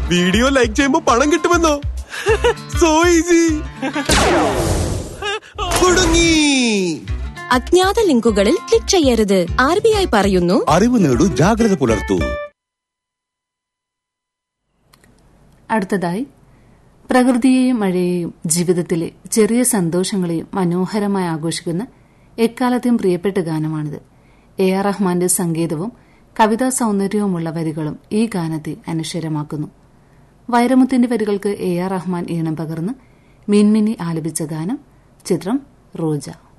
video like ചെയ്യുമ്പോ പണം കിട്ടുമെന്നോ so easy കുടുങ്ങി അജ്ഞാത ലിങ്കുകളിൽ ക്ലിക്ക് ചെയ്യരുത് ആർ ബി ഐ പറയുന്നു അറിവ് നേടൂ ജാഗ്രത പുലർത്തൂ അടുത്തതായി പ്രകൃതിയെയും മഴയെയും ജീവിതത്തിലെ ചെറിയ സന്തോഷങ്ങളെയും മനോഹരമായി ആഘോഷിക്കുന്ന എക്കാലത്തെയും പ്രിയപ്പെട്ട ഗാനമാണിത് എ ആർ റഹ്മാന്റെ സംഗീതവും കവിതാ സൗന്ദര്യവുമുള്ള വരികളും ഈ ഗാനത്തെ അനശ്വരമാക്കുന്നു വൈരമുത്തിന്റെ വരികൾക്ക് എ ആർ റഹ്മാൻ ഈണം പകർന്ന് മിൻമിനി ആലപിച്ച ഗാനം ചിത്രം റോജ